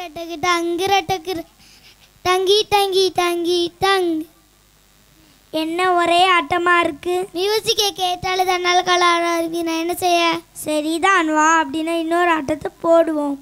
டக்கு டங்கு டக்கு டங்கி டங்கி டங்கி டங் என்ன ஒரே ஆட்டமா இருக்கு மியூசிக்கை கேட்டாலே தன்னால் கலாடா இருக்கு நான் என்ன செய்ய சரிதான் வா அப்படின்னா இன்னொரு ஆட்டத்தை போடுவோம்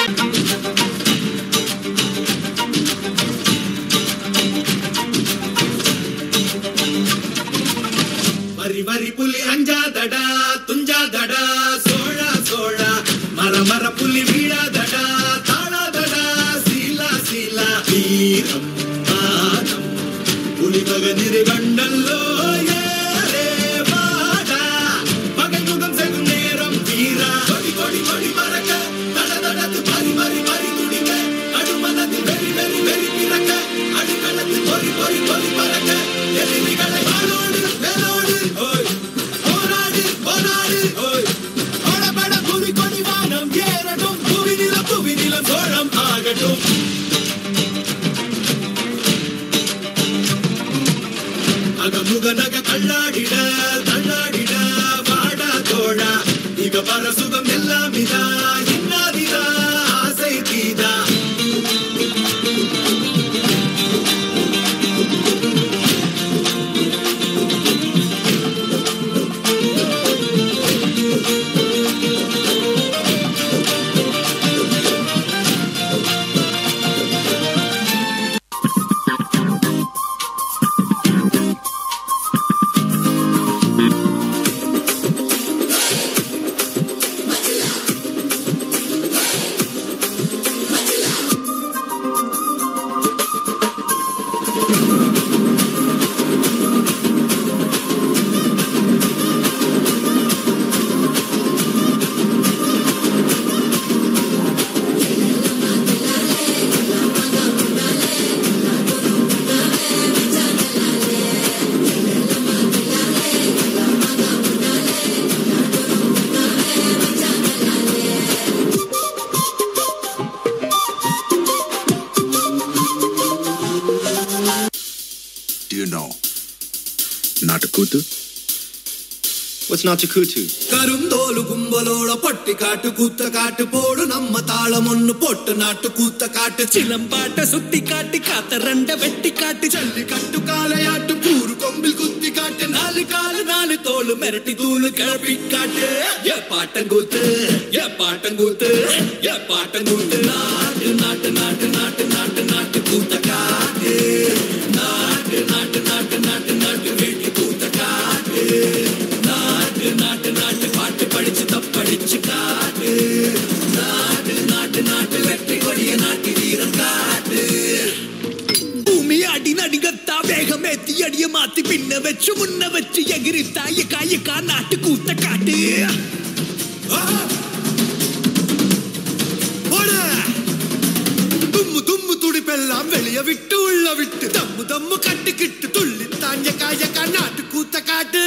வரி வரி புலி அஞ்சாதடா துஞ்சாதடா சோழா சோழா மர மர புலி வீழாதடா தாழாதடா சீலா சீலா வீரம் மானம் புலி மகனிரு கண்டல்லோ ஏலே வாடா பகை முகம் செகும் நேரம் வீரா கொடி கொடி கொடி மறக்க தட தடத்து பறி பறி பறி துடிக்க அடுமனத்தில் வெறி வெறி வெறி பிறக்க அடிக்களத்தில் பொறி பொறி பொறி பறக்க எதிரிகளை வாழோடு வேலோடு ஓய் போராடு போராடு ஓய் ஓடபட புவி கொடி வானம் ஏறட்டும் புவி நிலம் புவி நிலம் சோழம் ஆகட்டும் அகமுக நக தள்ளாடிட தள்ளாடிட வாடா தோழா இக பர சுகம் எல்லாம் இதா இன்னாதிதா ஆசை தீதா Do you know Natakutu? What's Natakutu? கருந்தோலு கும்பலோட பொட்டி காட்டு கூத்த காட்டு போடு நம்ம தாளம் ஒண்ணு போட்டு நாட்டு கூத்த காட்டு சிலம்பாட்ட சுத்தி காட்டி காத்த ரெண்ட வெட்டி காட்டி ஜல்லி கட்டு காலையாட்டு கூறு கொம்பில் குத்தி காட்டு நாலு காலு நாலு தோலு மிரட்டி தூளு கிளப்பி காட்டு ஏ பாட்டங்கூத்து ஏ பாட்டங்கூத்து ஏ பாட்டங்கூத்து நாட்டு நாட்டு நாட்டு நாட்டு நாட்டு நாட்டு கூத்த காட்டு நாட்டு நாட்டு நாட்டு நாட்டு நாட்டு வெட்டி கூத்த காட்டு நாட்டு நாட்டு நாட்டு பாட்டு படிச்சு தப்படிச்சு காட்டு நாட்டு நாட்டு நாட்டு வெற்றி கொடிய நாட்டு வீரம் காட்டு பூமி அடி நடிகத்தா வேகமேத்தி அடிய மாத்தி பின்ன வச்சு முன்ன வச்சு எகிரித்தா எக்கா எக்கா நாட்டு கூத்த காட்டு தும்மு தும்மு துடிப்பெல்லாம் வெளிய விட்டு உள்ள விட்டு தம்மு தம்மு கட்டுக்கிட்டு துள்ளி தாஞ்ச காயக்கா நாட்டு கூத்த காட்டு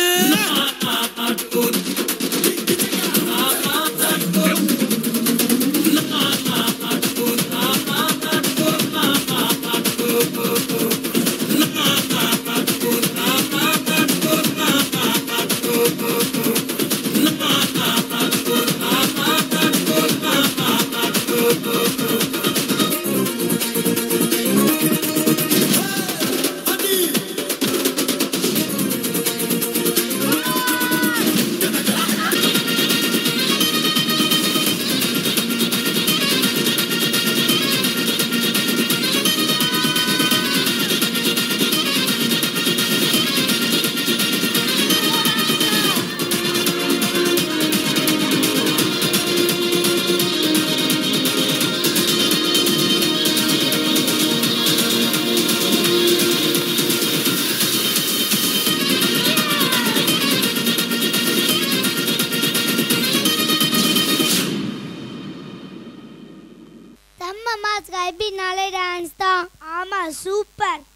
செம்ம மாஸ்க் எப்படி நாளே டான்ஸ் தான் ஆமா சூப்பர்